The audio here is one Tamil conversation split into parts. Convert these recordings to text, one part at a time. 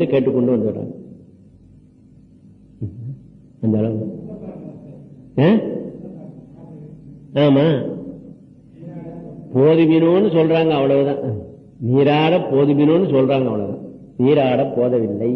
என்று கேட்டுக்கொண்டு வந்துடுறாங்க அந்த அளவு ஆ? ஆமா போதுமினோன்னு சொல்றாங்க அவ்வளவுதான் நீராட போதுமினோன்னு சொல்றாங்க அவ்வளவுதான் நீராட போதவில்லை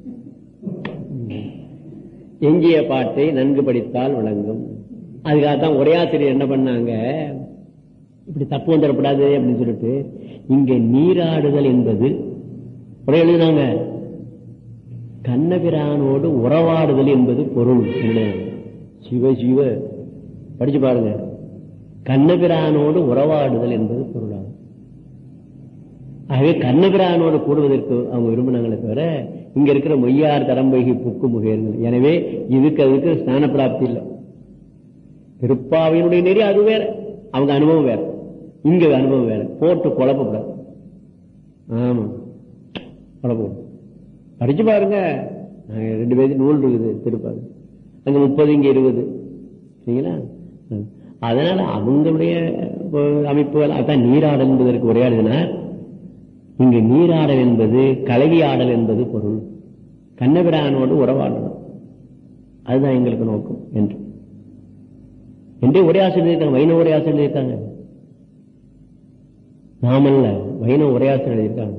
எஞ்சிய பாட்டை நன்கு படித்தால் விளங்கும் அதுக்காகத்தான் உரையாசிரியர் என்ன பண்ணாங்க இப்படி தப்பு வந்துடக்கூடாது அப்படின்னு சொல்லிட்டு இங்க நீராடுதல் என்பது உரை எழுதினாங்க கண்ணபிரானோடு உறவாடுதல் என்பது பொருள் என்ன சிவ சிவ படிச்சு பாருங்க கண்ணபிரானோடு உறவாடுதல் என்பது பொருளாகும் ஆகவே கண்ணபிரானோடு கூடுவதற்கு அவங்க விரும்பினாங்களே தவிர இங்க இருக்கிற மொய்யார் தரம்பைகி புக்கு முகையர்கள் எனவே இதுக்கு அதுக்கு ஸ்நான பிராப்தி இல்லை திருப்பாவையினுடைய நெறி அது வேற அவங்க அனுபவம் வேற இங்க அனுபவம் வேற போட்டு குழப்பப்படாது ஆமா குழப்பம் படிச்சு பாருங்க நாங்க ரெண்டு பேருக்கு நூல் இருக்குது திருப்பாவை அங்க முப்பது இங்க இருபது சரிங்களா ம். அதனால அவங்களுடைய அஹ், அமைப்புகள் அதான் நீராடல் என்பதற்கு உரையாடுதினார் இங்கு நீராடல் என்பது கலவி ஆடல் என்பது பொருள் கண்ணபிரானோடு உறவாடணும் அதுதான் எங்களுக்கு நோக்கம் என்று என்றே ஒரே ஆசிரியர் இருக்காங்க வைணவ ஒரே ஆசிரியர் இருக்காங்க நாமல்ல வைணவ ஒரே ஆசிரியர் இருக்காங்க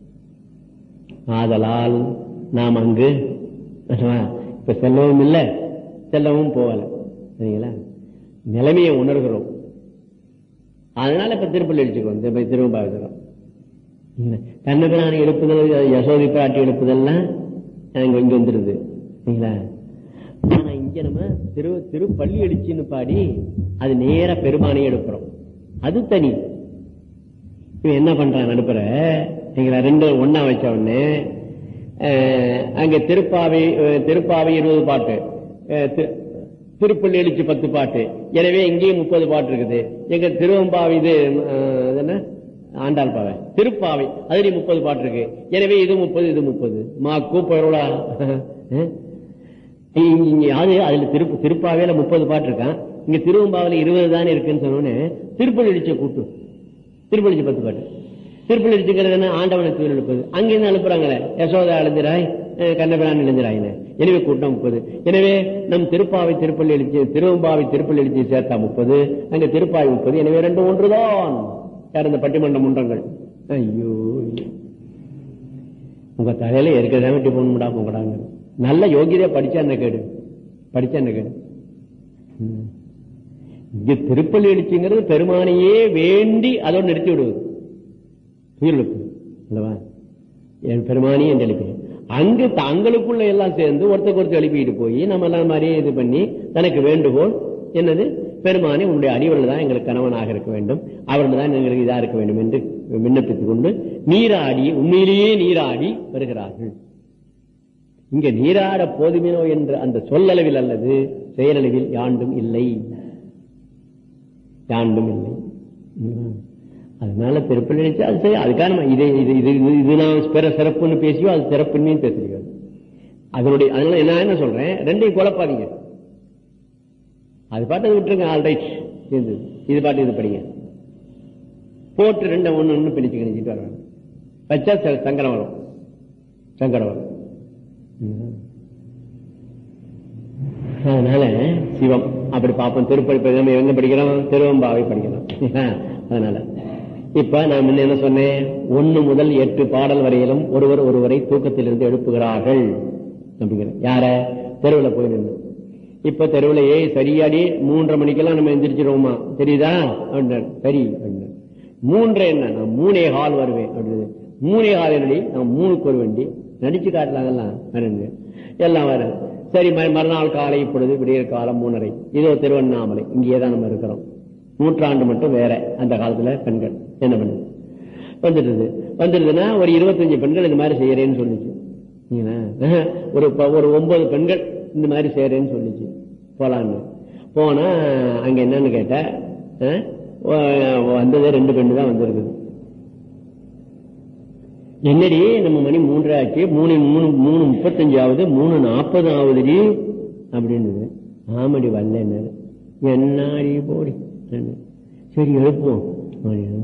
ஆதலால் நாம் அங்கு இப்ப செல்லவும் இல்லை செல்லவும் போகல சரிங்களா நிலைமையை உணர்கிறோம் அதனால இப்ப திருப்பள்ளி அடிச்சுக்கிறோம் இப்ப திரும்ப பார்க்கிறோம் கண்ணபிராணி எழுப்புதல் யசோதி பிராட்டி எழுப்புதல்லாம் இங்க இங்க வந்துருது சரிங்களா ஆனா இங்க நம்ம திரு திருப்பள்ளி அடிச்சுன்னு பாடி அது நேரா பெருமானையே எடுக்கிறோம் அது தனி இவன் என்ன பண்றான் நடுப்புற நீங்களா ரெண்டு ஒன்னா வச்ச உடனே அஹ், அங்க திருப்பாவை அஹ், திருப்பாவை இருபது பாட்டு அஹ், தி- திருப்பள்ளி எழுச்சி பத்து பாட்டு எனவே இங்கேயும் முப்பது பாட்டு இருக்குது எங்க திருவம்பாவை இது அஹ், இது என்ன ஆண்டாள் பாவை திருப்பாவை அதுலயும் முப்பது பாட்டு இருக்கு எனவே இது முப்பது இது முப்பது மா கூப்பரோடா இங்க யாரு அதுல திருப்பு திருப்பாவையில முப்பது பாட்டு இருக்கான் இங்க திருவம்பாவில இருபது தானே இருக்குன்னு சொன்னோடனே திருப்பள்ளி எழுச்சிய கூட்டு திருப்பள்ளி பத்து பாட்டு திருப்பள்ளி அடிச்சுக்கிறது என்ன ஆண்டவனை தூர் எழுப்பது அங்கிருந்து அனுப்புறாங்களே யசோதா எழுந்திராய் அஹ் கண்ணபிரான் எழுந்திராயின்னு எனவே கூட்டம் முப்பது எனவே நம் திருப்பாவை திருப்பள்ளி எழுச்சி திருவம்பாவை திருப்பள்ளி எழுச்சி சேர்த்தா முப்பது அங்க திருப்பாவை முப்பது எனவே ரெண்டு ஒன்றுதான் யார் இந்த பட்டிமன்ற முன்றங்கள் ஐயோ ஐயோ. உங்க தலையில இருக்கிறதா வெட்டி போகணும்டா போங்கடாங்க நல்ல யோகியதையா படிச்சா என்ன கேடு படிச்சா என்ன கேடு ம். இங்க திருப்பள்ளி எழுச்சிங்கிறது பெருமானையே வேண்டி அதோடு நிறுத்தி விடுவது உயிரிழப்பு அல்லவா என் பெருமானி என்று எழுப்பி அங்கு தங்களுக்குள்ள எல்லாம் சேர்ந்து ஒருத்தருக்கு ஒருத்தர் எழுப்பிட்டு போய் நம்ம எல்லாம் மாதிரியே இது பண்ணி தனக்கு வேண்டுகோள் என்னது பெருமானி உன்னுடைய அறிவர்கள் தான் எங்களுக்கு கணவனாக இருக்க வேண்டும் அவர்கள் தான் எங்களுக்கு இதா இருக்க வேண்டும் என்று விண்ணப்பித்துக் கொண்டு நீராடி உண்மையிலேயே நீராடி வருகிறார்கள் இங்க நீராட போதுமினோ என்ற அந்த சொல்லளவில் அல்லது செயலளவில் யாண்டும் இல்லை யாண்டும் இல்லை உம். அதனால திருப்பள்ளி நினைச்சு அது சரி அதுக்காக நம்ம இதை இது இது இது- இது நான் பிற சிறப்புன்னு பேசியோ அது சிறப்புன்னு பேசுறீங்க அதனுடைய அதனால நான் என்ன சொல்றேன் ரெண்டையும் குழப்பாதீங்க அது பாட்டு விட்டுருங்க ஆல் ரைட் இது பாட்டு இது படிங்க போட்டு ரெண்டு ஒண்ணு ஒண்ணு பிடிச்சு கணிச்சிட்டு வர வேணும். வச்சா ச- சங்கடம் வரும் சங்கடம் வரும் உம். அதனால சிவம் அப்படி பார்ப்போம் திருப்பதி படி நம்ம எங்க படிக்கிறோம் திருவம்பாவை படிக்கிறோம் அதனால இப்ப நான் முன்ன என்ன சொன்னேன் ஒன்னு முதல் எட்டு பாடல் வரையிலும் ஒருவர் ஒருவரை தூக்கத்திலிருந்து எழுப்புகிறார்கள் அப்படிங்கிற யார தெருவில் போய் நின்று இப்ப தெருவில் ஏய் சரியாடி மூன்றரை மணிக்கெல்லாம் நம்ம எந்திரிச்சிருவோமா தெரியுதா அப்படின்னாரு சரி அப்படின்னாரு மூன்றரை என்ன நான் மூணே கால் வருவேன் அப்படின்னு மூணே கால் என்னடி நான் மூணுக்கு ஒரு வண்டி நடிச்சு காட்டலாங்கல்லாம் வரேங்க எல்லாம் வர சரி ம- மறுநாள் காலை இப்பொழுது விடியற் காலம் மூணரை இதோ திருவண்ணாமலை இங்கேயே தான் நம்ம இருக்கிறோம் நூற்றாண்டு மட்டும் வேற அந்த காலத்துல பெண்கள் என்ன பண்ணு வந்துடுது வந்துடுதுன்னா ஒரு இருபத்தஞ்சு பெண்கள் இந்த மாதிரி செய்யறேன்னு சொல்லிச்சு சரிங்களா? ஆஹ், ஒரு ப- ஒரு ஒன்பது பெண்கள் இந்த மாதிரி செய்யறேன்னு சொல்லிச்சு போலான்னு போனா அங்க என்னன்னு கேட்ட ஆஹ், வ- வந்தது ரெண்டு பெண்ணு தான் வந்திருக்குது என்னடி நம்ம மணி மூன்றரை ஆச்சு மூணு மூணு மூணு முப்பத்தஞ்சு ஆகுது மூணு நாற்பது ஆகுதுடி அப்படின்னு ஆமாடி வரல என்ன என்னாடி போடி சரி எழுப்புவோம் அப்படின்னு.